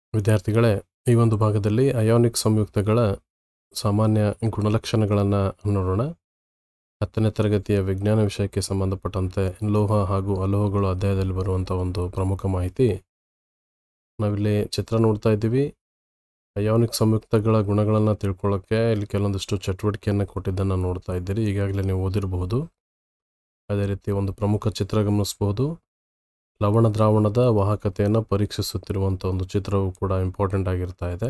ವಿದ್ಯಾರ್ಥಿಗಳೇ ಈ ಒಂದು ಭಾಗದಲ್ಲಿ ಅಯಾನಿಕ್ ಸಂಯುಕ್ತಗಳ ಸಾಮಾನ್ಯ ಗುಣಲಕ್ಷಣಗಳನ್ನು ನೋಡೋಣ ಹತ್ತನೇ ತರಗತಿಯ ವಿಜ್ಞಾನ ವಿಷಯಕ್ಕೆ ಸಂಬಂಧಪಟ್ಟಂತೆ ಲೋಹ ಹಾಗೂ ಅಲೋಹಗಳು ಅಧ್ಯಾಯದಲ್ಲಿ ಬರುವಂಥ ಒಂದು ಪ್ರಮುಖ ಮಾಹಿತಿ ನಾವಿಲ್ಲಿ ಚಿತ್ರ ನೋಡ್ತಾ ಇದ್ದೀವಿ ಅಯಾನಿಕ್ ಸಂಯುಕ್ತಗಳ ಗುಣಗಳನ್ನು ತಿಳ್ಕೊಳ್ಳೋಕ್ಕೆ ಇಲ್ಲಿ ಕೆಲವೊಂದಿಷ್ಟು ಚಟುವಟಿಕೆಯನ್ನು ಕೊಟ್ಟಿದ್ದನ್ನು ನೋಡ್ತಾ ಇದ್ದೀರಿ ಈಗಾಗಲೇ ನೀವು ಓದಿರಬಹುದು ಅದೇ ರೀತಿ ಒಂದು ಪ್ರಮುಖ ಚಿತ್ರ ಗಮನಿಸಬಹುದು ಲವಣ ದ್ರಾವಣದ ವಾಹಕತೆಯನ್ನು ಪರೀಕ್ಷಿಸುತ್ತಿರುವಂಥ ಒಂದು ಚಿತ್ರವು ಕೂಡ ಇಂಪಾರ್ಟೆಂಟ್ ಆಗಿರ್ತಾ ಇದೆ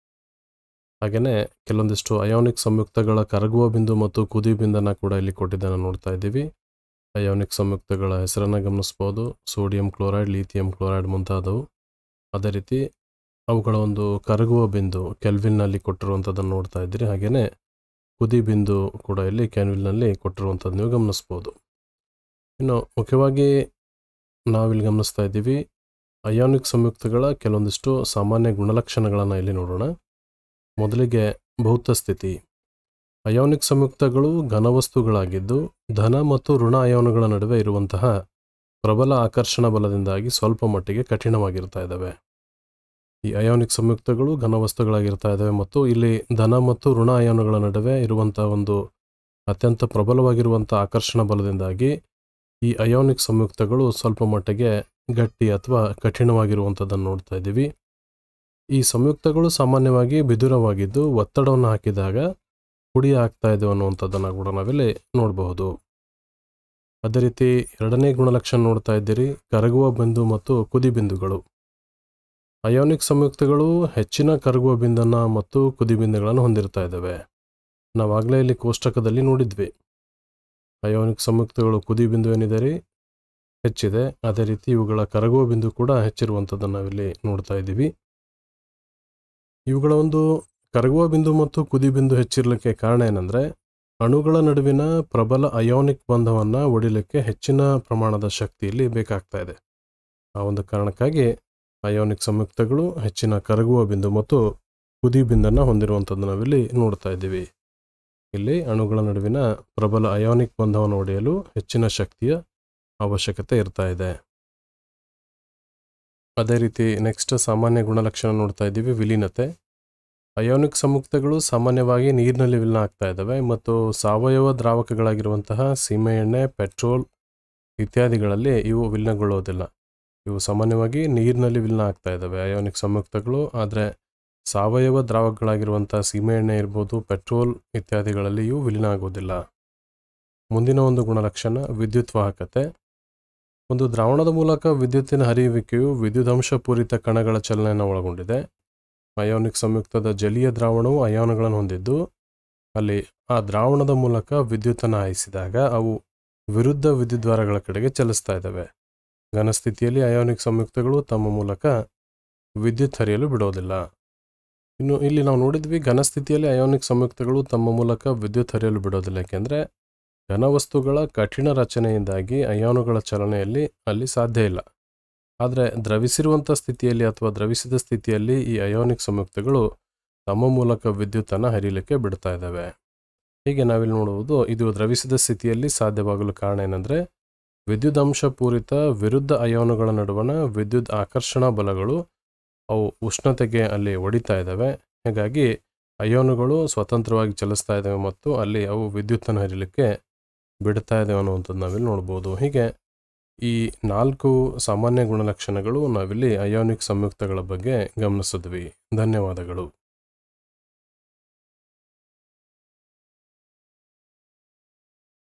ಹಾಗೆಯೇ ಕೆಲವೊಂದಿಷ್ಟು ಅಯಾನಿಕ್ ಸಂಯುಕ್ತಗಳ ಕರಗುವ ಬಿಂದು ಮತ್ತು ಕುದಿ ಬಿಂದನ್ನು ಕೂಡ ಇಲ್ಲಿ ಕೊಟ್ಟಿದ್ದನ್ನು ನೋಡ್ತಾ ಇದ್ದೀವಿ ಅಯಾನಿಕ್ ಸಂಯುಕ್ತಗಳ ಹೆಸರನ್ನು ಗಮನಿಸ್ಬೋದು ಸೋಡಿಯಂ ಕ್ಲೋರೈಡ್ ಲಿಥಿಯಂ ಕ್ಲೋರೈಡ್ ಮುಂತಾದವು ಅದೇ ರೀತಿ ಅವುಗಳ ಒಂದು ಕರಗುವ ಬಿಂದು ಕೆಲ್ವಿನ್ನಲ್ಲಿ ಕೊಟ್ಟಿರುವಂಥದ್ದನ್ನು ನೋಡ್ತಾ ಇದ್ದೀರಿ ಹಾಗೆಯೇ ಕುದಿ ಬಿಂದು ಕೂಡ ಇಲ್ಲಿ ಕ್ಯಾನ್ವಿಲ್ನಲ್ಲಿ ಕೊಟ್ಟಿರುವಂಥದ್ದು ನೀವು ಗಮನಿಸ್ಬೋದು ಇನ್ನು ಮುಖ್ಯವಾಗಿ ನಾವಿಲ್ಲಿ ಗಮನಿಸ್ತಾ ಇದ್ದೀವಿ ಅಯಾನಿಕ್ ಸಂಯುಕ್ತಗಳ ಕೆಲವೊಂದಿಷ್ಟು ಸಾಮಾನ್ಯ ಗುಣಲಕ್ಷಣಗಳನ್ನು ಇಲ್ಲಿ ನೋಡೋಣ ಮೊದಲಿಗೆ ಭೌತ ಸ್ಥಿತಿ ಅಯಾನಿಕ್ ಸಂಯುಕ್ತಗಳು ಘನವಸ್ತುಗಳಾಗಿದ್ದು ಧನ ಮತ್ತು ಋಣ ಅಯಾನುಗಳ ನಡುವೆ ಇರುವಂತಹ ಪ್ರಬಲ ಆಕರ್ಷಣ ಬಲದಿಂದಾಗಿ ಸ್ವಲ್ಪ ಮಟ್ಟಿಗೆ ಕಠಿಣವಾಗಿರ್ತಾ ಇದ್ದಾವೆ ಈ ಅಯಾನಿಕ್ ಸಂಯುಕ್ತಗಳು ಘನವಸ್ತುಗಳಾಗಿರ್ತಾ ಇದ್ದಾವೆ ಮತ್ತು ಇಲ್ಲಿ ಧನ ಮತ್ತು ಋಣ ಅಯಾನುಗಳ ನಡುವೆ ಇರುವಂಥ ಒಂದು ಅತ್ಯಂತ ಪ್ರಬಲವಾಗಿರುವಂಥ ಆಕರ್ಷಣ ಬಲದಿಂದಾಗಿ ಈ ಅಯಾನಿಕ್ ಸಂಯುಕ್ತಗಳು ಸ್ವಲ್ಪ ಮಟ್ಟಿಗೆ ಗಟ್ಟಿ ಅಥವಾ ಕಠಿಣವಾಗಿರುವಂಥದ್ದನ್ನು ನೋಡ್ತಾ ಇದ್ದೀವಿ ಈ ಸಂಯುಕ್ತಗಳು ಸಾಮಾನ್ಯವಾಗಿ ಬಿದುರವಾಗಿದ್ದು ಒತ್ತಡವನ್ನು ಹಾಕಿದಾಗ ಪುಡಿ ಆಗ್ತಾ ಇದೆ ಅನ್ನುವಂಥದ್ದನ್ನು ಕೂಡ ನಾವಿಲ್ಲಿ ನೋಡಬಹುದು ಅದೇ ರೀತಿ ಎರಡನೇ ಗುಣಲಕ್ಷಣ ನೋಡ್ತಾ ಇದ್ದೀರಿ ಕರಗುವ ಬಿಂದು ಮತ್ತು ಕುದಿ ಬಿಂದುಗಳು ಅಯಾನಿಕ್ ಸಂಯುಕ್ತಗಳು ಹೆಚ್ಚಿನ ಕರಗುವ ಬಿಂದನ್ನು ಮತ್ತು ಕುದಿ ಬಿಂದುಗಳನ್ನು ಹೊಂದಿರ್ತಾ ಇದ್ದಾವೆ ನಾವಾಗಲೇ ಇಲ್ಲಿ ಕೋಷ್ಟಕದಲ್ಲಿ ನೋಡಿದ್ವಿ ಅಯಾನಿಕ್ ಸಂಯುಕ್ತಗಳು ಕುದಿ ಬಿಂದು ಏನಿದೆ ರೀ ಹೆಚ್ಚಿದೆ ಅದೇ ರೀತಿ ಇವುಗಳ ಕರಗುವ ಬಿಂದು ಕೂಡ ಹೆಚ್ಚಿರುವಂಥದ್ದನ್ನು ನಾವಿಲ್ಲಿ ನೋಡ್ತಾ ಇದ್ದೀವಿ ಇವುಗಳ ಒಂದು ಕರಗುವ ಬಿಂದು ಮತ್ತು ಕುದಿ ಬಿಂದು ಹೆಚ್ಚಿರಲಿಕ್ಕೆ ಕಾರಣ ಏನಂದರೆ ಅಣುಗಳ ನಡುವಿನ ಪ್ರಬಲ ಅಯಾನಿಕ್ ಬಂಧವನ್ನು ಒಡಿಲಿಕ್ಕೆ ಹೆಚ್ಚಿನ ಪ್ರಮಾಣದ ಶಕ್ತಿಯಲ್ಲಿ ಬೇಕಾಗ್ತಾ ಇದೆ ಆ ಒಂದು ಕಾರಣಕ್ಕಾಗಿ ಅಯಾನಿಕ್ ಸಂಯುಕ್ತಗಳು ಹೆಚ್ಚಿನ ಕರಗುವ ಬಿಂದು ಮತ್ತು ಕುದಿ ಬಿಂದನ್ನು ಹೊಂದಿರುವಂಥದ್ದು ನಾವಿಲ್ಲಿ ನೋಡ್ತಾ ಇದ್ದೀವಿ ಇಲ್ಲಿ ಅಣುಗಳ ನಡುವಿನ ಪ್ರಬಲ ಅಯಾನಿಕ್ ಬಂಧವನ್ನು ಒಡೆಯಲು ಹೆಚ್ಚಿನ ಶಕ್ತಿಯ ಅವಶ್ಯಕತೆ ಇರ್ತಾ ಇದೆ ಅದೇ ರೀತಿ ನೆಕ್ಸ್ಟ್ ಸಾಮಾನ್ಯ ಗುಣಲಕ್ಷಣ ನೋಡ್ತಾ ಇದ್ದೀವಿ ವಿಲೀನತೆ ಅಯೋನಿಕ್ ಸಂಯುಕ್ತಗಳು ಸಾಮಾನ್ಯವಾಗಿ ನೀರಿನಲ್ಲಿ ವಿಲೀನ ಆಗ್ತಾ ಇದ್ದಾವೆ ಮತ್ತು ಸಾವಯವ ದ್ರಾವಕಗಳಾಗಿರುವಂತಹ ಸೀಮೆ ಎಣ್ಣೆ ಪೆಟ್ರೋಲ್ ಇತ್ಯಾದಿಗಳಲ್ಲಿ ಇವು ವಿಲೀನಗೊಳ್ಳೋದಿಲ್ಲ ಇವು ಸಾಮಾನ್ಯವಾಗಿ ನೀರಿನಲ್ಲಿ ವಿಲೀನ ಆಗ್ತಾ ಇದ್ದಾವೆ ಅಯೋನಿಕ್ ಸಂಯುಕ್ತಗಳು ಆದರೆ ಸಾವಯವ ದ್ರಾವಕಗಳಾಗಿರುವಂಥ ಸೀಮೆ ಎಣ್ಣೆ ಇರ್ಬೋದು ಪೆಟ್ರೋಲ್ ಇತ್ಯಾದಿಗಳಲ್ಲಿ ಇವು ವಿಲೀನ ಆಗೋದಿಲ್ಲ ಮುಂದಿನ ಒಂದು ಗುಣಲಕ್ಷಣ ವಿದ್ಯುತ್ ವಾಹಕತೆ ಒಂದು ದ್ರಾವಣದ ಮೂಲಕ ವಿದ್ಯುತ್ತಿನ ಹರಿಯುವಿಕೆಯು ವಿದ್ಯುದಂಶ ಪೂರಿತ ಕಣಗಳ ಚಲನೆಯನ್ನು ಒಳಗೊಂಡಿದೆ ಅಯಾನಿಕ್ ಸಂಯುಕ್ತದ ಜಲೀಯ ದ್ರಾವಣವು ಅಯಾನುಗಳನ್ನು ಹೊಂದಿದ್ದು ಅಲ್ಲಿ ಆ ದ್ರಾವಣದ ಮೂಲಕ ವಿದ್ಯುತ್ತನ್ನು ಹಾಯಿಸಿದಾಗ ಅವು ವಿರುದ್ಧ ವಿದ್ಯುದ್ವಾರಗಳ ಕಡೆಗೆ ಚಲಿಸ್ತಾ ಇದ್ದಾವೆ ಘನಸ್ಥಿತಿಯಲ್ಲಿ ಅಯಾನಿಕ್ ಸಂಯುಕ್ತಗಳು ತಮ್ಮ ಮೂಲಕ ವಿದ್ಯುತ್ ಹರಿಯಲು ಬಿಡೋದಿಲ್ಲ ಇನ್ನು ಇಲ್ಲಿ ನಾವು ನೋಡಿದ್ವಿ ಘನಸ್ಥಿತಿಯಲ್ಲಿ ಅಯಾನಿಕ್ ಸಂಯುಕ್ತಗಳು ತಮ್ಮ ಮೂಲಕ ವಿದ್ಯುತ್ ಹರಿಯಲು ಬಿಡೋದಿಲ್ಲ ಯಾಕೆಂದರೆ ಘನವಸ್ತುಗಳ ಕಠಿಣ ರಚನೆಯಿಂದಾಗಿ ಅಯಾನುಗಳ ಚಲನೆಯಲ್ಲಿ ಅಲ್ಲಿ ಸಾಧ್ಯ ಇಲ್ಲ ಆದರೆ ದ್ರವಿಸಿರುವಂಥ ಸ್ಥಿತಿಯಲ್ಲಿ ಅಥವಾ ದ್ರವಿಸಿದ ಸ್ಥಿತಿಯಲ್ಲಿ ಈ ಅಯೋನಿಕ್ ಸಂಯುಕ್ತಗಳು ತಮ್ಮ ಮೂಲಕ ವಿದ್ಯುತ್ತನ್ನು ಹರಿಯಲಿಕ್ಕೆ ಬಿಡ್ತಾ ಇದ್ದಾವೆ ಹೀಗೆ ನಾವಿಲ್ಲಿ ನೋಡುವುದು ಇದು ದ್ರವಿಸಿದ ಸ್ಥಿತಿಯಲ್ಲಿ ಸಾಧ್ಯವಾಗಲು ಕಾರಣ ಏನಂದರೆ ವಿದ್ಯುದಂಶ ಪೂರಿತ ವಿರುದ್ಧ ಅಯಾನುಗಳ ನಡುವಣ ವಿದ್ಯುತ್ ಆಕರ್ಷಣಾ ಬಲಗಳು ಅವು ಉಷ್ಣತೆಗೆ ಅಲ್ಲಿ ಒಡಿತಾ ಇದ್ದಾವೆ ಹೀಗಾಗಿ ಅಯಾನುಗಳು ಸ್ವತಂತ್ರವಾಗಿ ಚಲಿಸ್ತಾ ಇದ್ದಾವೆ ಮತ್ತು ಅಲ್ಲಿ ಅವು ವಿದ್ಯುತ್ತನ್ನು ಹರಿಲಿಕ್ಕೆ ಬಿಡ್ತಾ ಇದ್ದಾವೆ ಅನ್ನುವಂಥದ್ದು ನಾವಿಲ್ಲಿ ನೋಡ್ಬೋದು ಹೀಗೆ ಈ ನಾಲ್ಕು ಸಾಮಾನ್ಯ ಗುಣಲಕ್ಷಣಗಳು ನಾವಿಲ್ಲಿ ಅಯಾನಿಕ್ ಸಂಯುಕ್ತಗಳ ಬಗ್ಗೆ ಗಮನಿಸಿದ್ವಿ ಧನ್ಯವಾದಗಳು